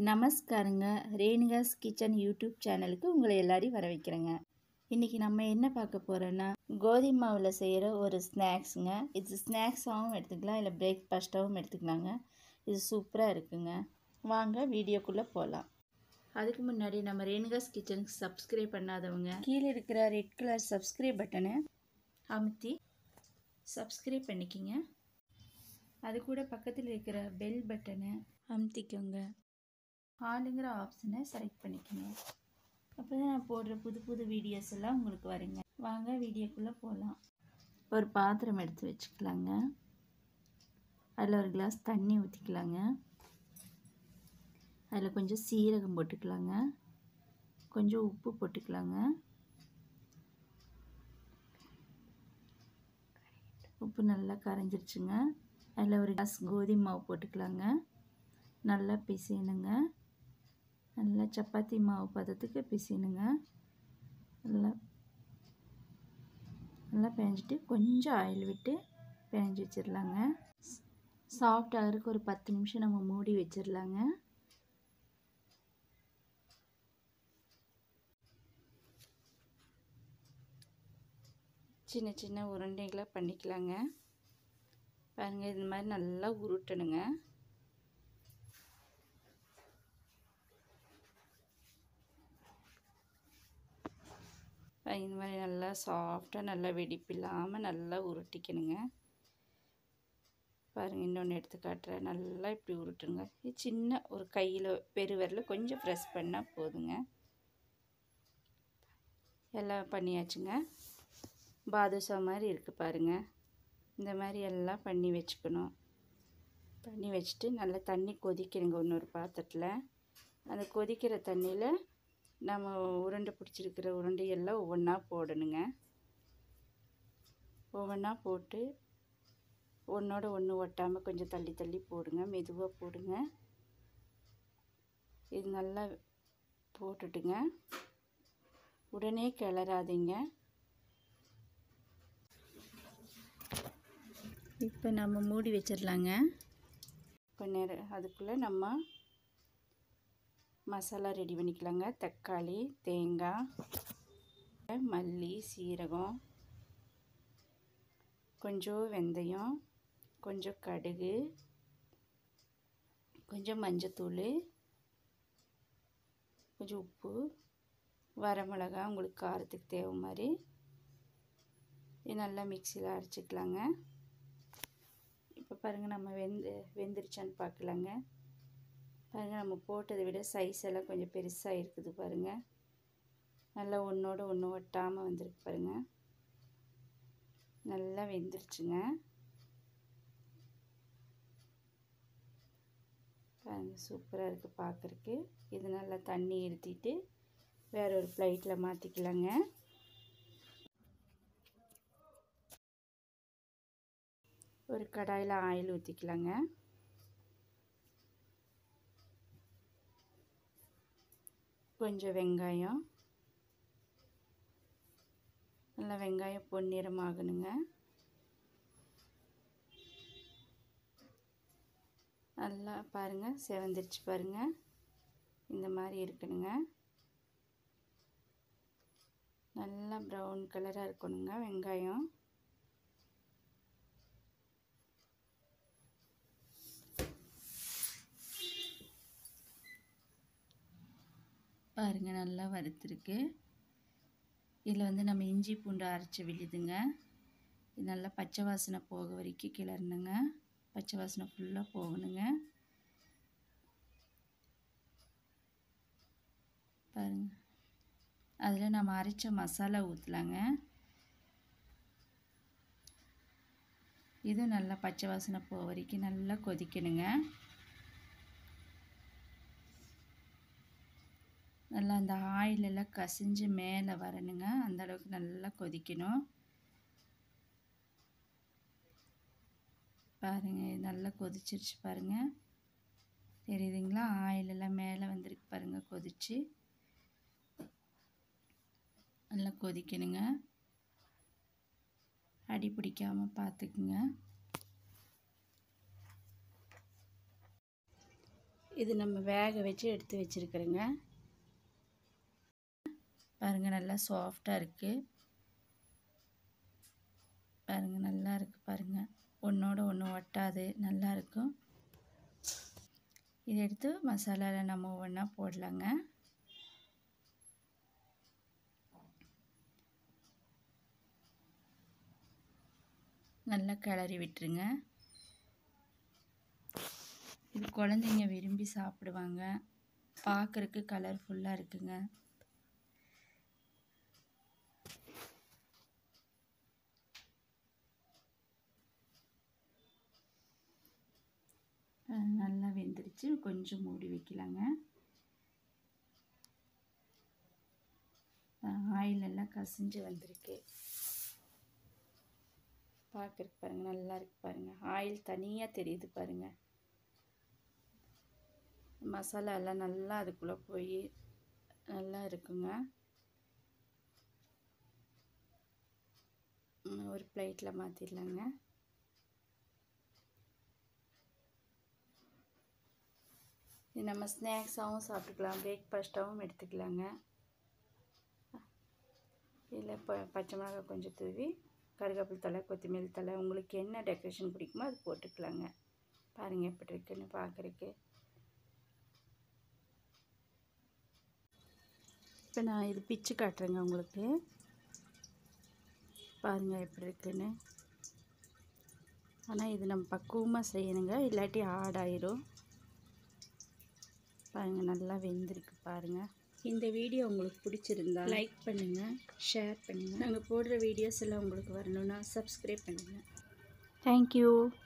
நமஸ்காரங்க ரேணுகாஸ் kitchen YouTube சேனலுக்கு உங்களை எல்லாரையும் வர வைக்கிறேங்க இன்றைக்கி நம்ம என்ன பார்க்க போகிறோன்னா கோதுமை மாவில் செய்கிற ஒரு ஸ்நாக்ஸுங்க இது ஸ்நாக்ஸாகவும் எடுத்துக்கலாம் இல்லை பிரேக்ஃபாஸ்ட்டாகவும் எடுத்துக்கலாங்க இது சூப்பராக இருக்குங்க வாங்க வீடியோக்குள்ளே போகலாம் அதுக்கு முன்னாடி நம்ம ரேணுகாஸ் கிச்சனுக்கு சப்ஸ்கிரைப் பண்ணாதவங்க கீழே இருக்கிற ரெட் கலர் சப்ஸ்கிரைப் பட்டனை அமுத்தி சப்ஸ்கிரைப் பண்ணிக்கிங்க அது கூட பக்கத்தில் இருக்கிற பெல் பட்டனை அமுத்திக்கோங்க ஆளுங்கிற ஆப்ஷனை செலக்ட் பண்ணிக்கோங்க அப்போ தான் நான் போடுற புது புது வீடியோஸ் எல்லாம் உங்களுக்கு வருங்க வாங்க வீடியோக்குள்ளே போகலாம் ஒரு பாத்திரம் எடுத்து வச்சுக்கலாங்க அதில் ஒரு கிளாஸ் தண்ணி ஊற்றிக்கலாங்க அதில் கொஞ்சம் சீரகம் போட்டுக்கலாங்க கொஞ்சம் உப்பு போட்டுக்கலாங்க உப்பு நல்லா கரைஞ்சிருச்சுங்க அதில் ஒரு கிளாஸ் கோதுமை மாவு போட்டுக்கலாங்க நல்லா பிசையணுங்க நல்லா சப்பாத்தி மாவு பதத்துக்கு பிசையணுங்க நல்லா நல்லா பிணைஞ்சிட்டு கொஞ்சம் ஆயில் விட்டு பிணைஞ்சி வச்சிடலாங்க சாஃப்ட் ஆகிறதுக்கு ஒரு பத்து நிமிஷம் நம்ம மூடி வச்சிடலாங்க சின்ன சின்ன உருண்டைகளை பண்ணிக்கலாங்க பாருங்கள் இது மாதிரி நல்லா உருட்டணுங்க இந்த மாதிரி நல்லா சாஃப்டாக நல்லா வெடிப்பு இல்லாமல் நல்லா உருட்டிக்கணுங்க பாருங்கள் இன்னொன்று எடுத்து காட்டுறேன் நல்லா இப்படி உருட்டுங்க இது சின்ன ஒரு கையில் பெருவரில் கொஞ்சம் ப்ரெஸ் பண்ணால் போதுங்க எல்லாம் பண்ணியாச்சுங்க பாதுஷா மாதிரி இருக்குது பாருங்கள் இந்த மாதிரி எல்லாம் பண்ணி வச்சுக்கணும் பண்ணி வச்சுட்டு நல்லா தண்ணி கொதிக்கணுங்க இன்னொரு பாத்திரத்தில் அந்த கொதிக்கிற தண்ணியில் நம்ம உருண்டை பிடிச்சிருக்கிற உருண்டையெல்லாம் ஒவ்வொன்றா போடணுங்க ஒவ்வொன்றா போட்டு ஒன்றோட ஒன்று ஒட்டாமல் கொஞ்சம் தள்ளி தள்ளி போடுங்க மெதுவாக போடுங்க இது நல்லா போட்டுட்டுங்க உடனே கிளறாதீங்க இப்போ நம்ம மூடி வச்சிடலாங்க கொஞ்ச நேரம் அதுக்குள்ளே நம்ம மசாலா ரெடி பண்ணிக்கலாங்க தக்காளி தேங்காய் மல்லி சீரகம் கொஞ்சம் வெந்தயம் கொஞ்சம் கடுகு கொஞ்சம் மஞ்சத்தூள் கொஞ்சம் உப்பு வரமிளகா உங்களுக்கு காரத்துக்கு தேவை மாதிரி இது நல்லா மிக்சியில் அரைச்சிக்கலாங்க இப்போ பாருங்கள் நம்ம வெந்து வெந்துருச்சான்னு பார்க்கலாங்க பாருங்கள் நம்ம போட்டதை விட சைஸ் எல்லாம் கொஞ்சம் பெருசாக இருக்குது பாருங்கள் நல்லா ஒன்றோட ஒன்று ஒட்டாமல் வந்திருக்கு பாருங்கள் நல்லா வெந்துருச்சுங்க பாருங்கள் சூப்பராக இருக்குது பார்க்குறக்கு இது நல்லா தண்ணி இருத்திட்டு வேற ஒரு ஃப்ளைட்டில் மாற்றிக்கலாங்க ஒரு கடாயில் ஆயில் ஊற்றிக்கலாங்க கொஞ்சம் வெங்காயம் நல்லா வெங்காயம் பொன்னிறமாகணுங்க நல்லா பாருங்கள் செவந்துருச்சு பாருங்கள் இந்த மாதிரி இருக்கணுங்க நல்லா ப்ரௌன் கலராக இருக்கணுங்க வெங்காயம் பாருங்கள் நல்லா வறுத்துருக்கு இதில் வந்து நம்ம இஞ்சி பூண்டு அரைச்சி விழுதுங்க இது நல்லா பச்சை வாசனை போக வரைக்கும் கிளறணுங்க பச்சை வாசனை ஃபுல்லாக போகணுங்க பாருங்கள் அதில் நம்ம அரைச்ச மசாலா ஊற்றலாங்க இதுவும் நல்லா பச்சை வாசனை போக வரைக்கும் நல்லா கொதிக்கணுங்க நல்லா அந்த ஆயிலெல்லாம் கசிஞ்சு மேலே வரணுங்க அந்த அளவுக்கு நல்லா கொதிக்கணும் பாருங்கள் நல்லா கொதிச்சிருச்சு பாருங்கள் தெரியுதுங்களா ஆயிலெல்லாம் மேலே வந்திருக்கு பாருங்கள் கொதிச்சு நல்லா கொதிக்கணுங்க அடி பிடிக்காமல் பார்த்துக்குங்க இது நம்ம வேக வச்சு எடுத்து வச்சுருக்குறோங்க பாருங்கள் நல்லா சாஃப்டாக இருக்குது பாருங்கள் நல்லா இருக்குது பாருங்கள் ஒன்றோட ஒன்று ஒட்டாது நல்லா இருக்கும் இதை எடுத்து மசாலாவில் நம்ம ஒவ்வொன்றா போடலாங்க நல்லா கிளறி விட்டுருங்க இது குழந்தைங்க விரும்பி சாப்பிடுவாங்க பார்க்குறக்கு கலர்ஃபுல்லாக இருக்குங்க நல்லா வெந்துருச்சு கொஞ்சம் மூடி வைக்கலாங்க ஆயில் எல்லாம் கசிஞ்சு வந்திருக்கு பார்க்குறக்கு பாருங்கள் நல்லா இருக்கு பாருங்கள் ஆயில் தனியாக தெரியுது பாருங்கள் மசாலா எல்லாம் நல்லா அதுக்குள்ளே போய் நல்லா இருக்குங்க ஒரு பிளேட்டில் மாற்றிடலாங்க இது நம்ம ஸ்நாக்ஸாகவும் சாப்பிட்டுக்கலாம் பிரேக்ஃபாஸ்ட்டாகவும் எடுத்துக்கலாங்க இதில் இப்போ பச்சை மிளகாய் கொஞ்சம் தூவி கருவேப்பில் தலை கொத்தமல்லி தலை உங்களுக்கு என்ன டெக்கரேஷன் பிடிக்குமோ அது போட்டுக்கலாங்க பாருங்கள் எப்படி இருக்குன்னு பார்க்குறக்கு இப்போ நான் இது பிச்சு காட்டுறேங்க உங்களுக்கு பாருங்கள் எப்படி இருக்குன்னு ஆனால் இது நம்ம பக்குவமாக செய்யணுங்க இல்லாட்டி ஆடாயிரும் பாருங்கள் நல்லா வெந்திருக்கு பாருங்கள் இந்த வீடியோ உங்களுக்கு பிடிச்சிருந்தா லைக் பண்ணுங்கள் ஷேர் பண்ணுங்கள் நாங்கள் போடுற வீடியோஸ் எல்லாம் உங்களுக்கு வரணுன்னா சப்ஸ்கிரைப் பண்ணுங்கள் தேங்க்யூ